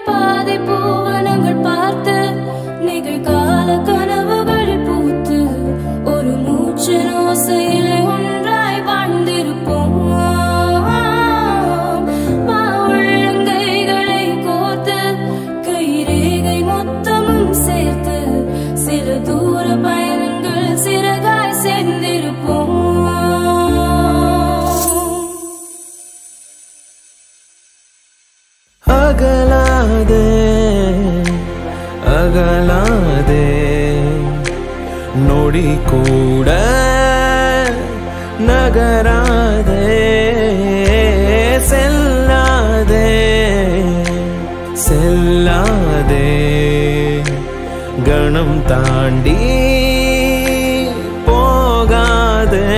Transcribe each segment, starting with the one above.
நடைபாதை பூவனங்கள் பார்த்து நிகழ்கால கனவுகள் பூத்து ஒரு மூச்சின் ஓசையிலே ஒன்றாய் வாழ்ந்திருப்போம் வா உள்ளங்கைகளை கோர்த்து கைரேகை மொத்தமும் சேர்த்து சில தூர பயணங்கள் சிறகாய் சேர்ந்திருப்போம் அகலாதே அகலாதே நொடி கூட நகராதே செல்லாதே செல்லாதே கணம் தாண்டி போகாதே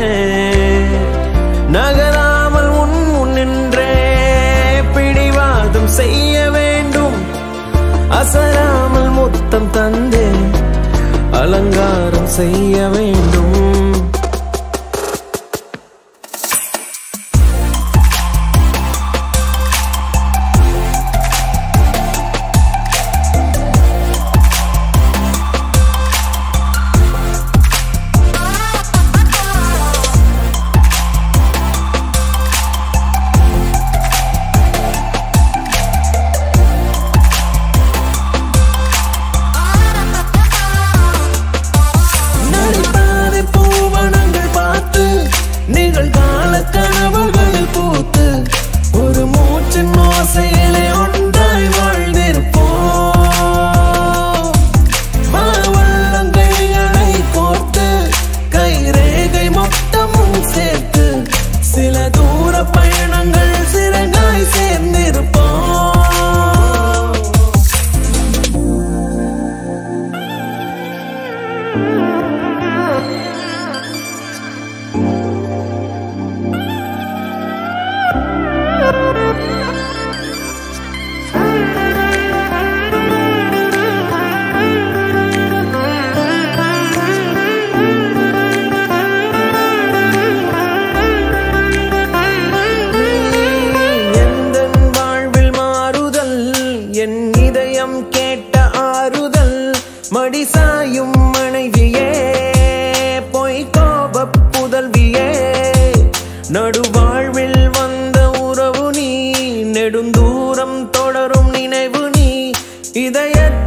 நகராமல் உன் முன்னின்றே பிடிவாதம் செய்ய வேண்டும் அசராமல் முத்தம் தந்தே அலங்காரம் செய்ய வேண்டும் நடைபாதை பூவனங்கள் பார்த்து நிகழ்கால கனவுகளில் பூத்து ஒரு மூச்சின் ஓசையிலே ஒன்றாய் வாழ்ந்திருப்போம் மாவள்ளங்கைகளை கோர்த்து கைரேகை மொத்தமும் சேர்த்து சில தூர பயணங்கள் சிறகாய் சேர்ந்திருப்போம் எந்தன் வாழ்வில் மாறுதல் என் இதயம் கேட்ட ஆறுதல் மடிசாயும் மனைவியே பொய் கோப புதல்வியே நடுவாழ்வில் வந்த உறவு நீ நெடுந்தூரம் தொடரும் நினைவு நீ இதயத்தில்